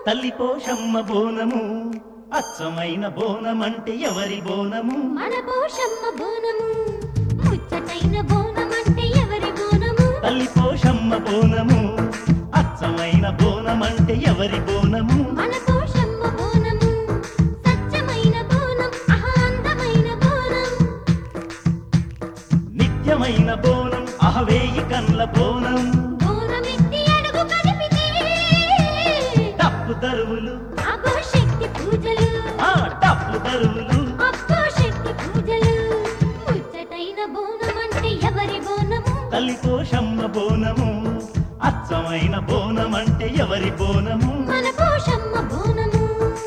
తల్లి పోషమ్మ బోనము అచ్చమైన బోనమంటే ఎవరి బోనము మన పోషమ్మ బోనము ముచ్చటైన బోనమంటే ఎవరి బోనము తల్లి పోషమ్మ బోనము అచ్చమైన బోనమంటే ఎవరి బోనము మన పోషమ్మ బోనము సత్యమైన బోనం ఆహా అందమైన బోనం నిత్యమైన బోనం అహవేయి కండ్ల బోనం బోనమెత్తి అడుగు కదిపితే డప్పు దరువులు అగో శక్తి పూజలు ఆ డప్పు దరువులు అబ్బో శక్తి పూజలు ముచ్చటైన బోనమంటే ఎవరి బోనము తల్లి పోషమ్మ బోనము అచ్చమైన బోనమంటే ఎవరి బోనము మన పోషమ్మ బోనము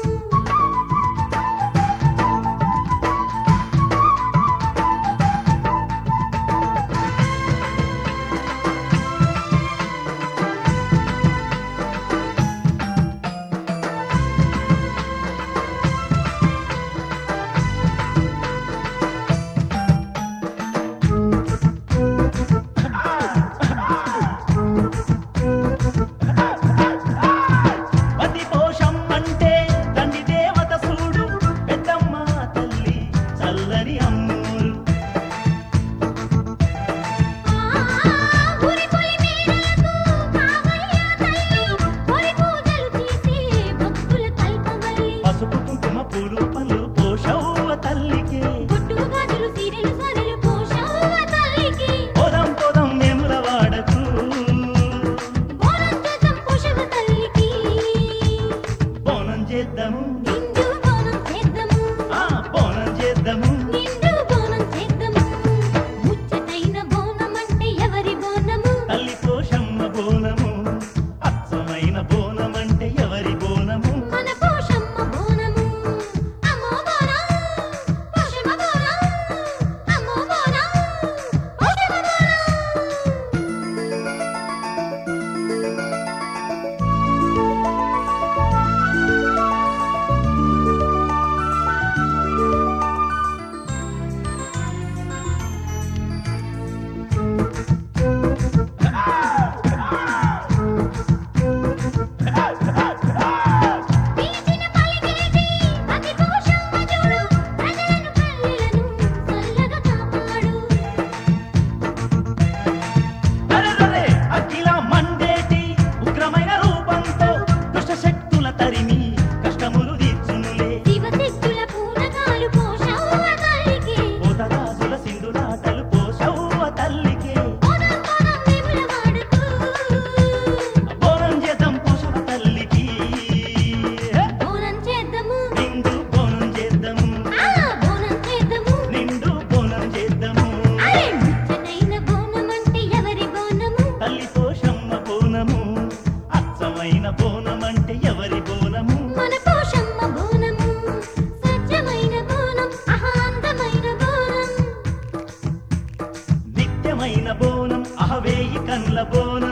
పతి పోషమ్మంటే తండ్రి దేవత సూడు పెద్దమ్మ తల్లి చల్లని అమ్మూరు పురి పులి మేరలకు కావయ్య తల్లి పురి పూజలు చేసే భక్తుల కల్పవల్లి పసుపు కుంకుమ పూలు పళ్ళు పోషవ్వ తల్లికి బొట్టు గాజులు సీరెలు సరెలు పోషవ్వ తల్లికి పొదం పొదం నెముల వాడకు బోనం చేద్దాం పోషవ్వ తల్లికి బోనం చేద్దాము నిండు బోనం చేద్దాము ఆ బోనం చేద్దాము నిండు బోనం చేద్దాము ముచ్చటైన బోనం అంటే ఎవరి బోనము తల్లి పోషమ్మ బోనము అచ్చమైన బోనమంటే ఎవరి బోనము మన పోషమ్మ బోనము అమ్మో బోనం పోషమ్మ బోనం అమ్మో బోనం పోషమ్మ బోనం పిలిచిన పలికేటి అతి పోషమ్మ చూడు ప్రజలను పల్లెలను చల్లగా కాపాడు అరెరెరె, అఖిల మండేటి ఉగ్రమైన రూపంతో దుష్ట శక్తుల తరిమి కష్టములు తీర్చునులే శివశక్తుల పూనకాలు పోషవ్వ తల్లికి పోతరాజుల సింధునాటలు పోషవ్వ తల్లికి బోనం బోనం నెముల వాడుతూ బోనం చేద్దాం పోషవ తల్లికి బోనం చేద్దాము నిండు బోనం చేద్దాము ఆ బోనం చేద్దాము నిండు బోనం చేద్దాము అరే ముచ్చటైన బోనం అంటే ఎవరి బోనము తల్లి పోషమ్మ బోనము అచ్చమైన బోనమంటే ఎవరి బోనము మన పోషమ్మ బోనము సత్యమైన బోనం ఆహా అందమైన బోనం నిత్యమైన బోనం అహవేయి కండ్ల బోనం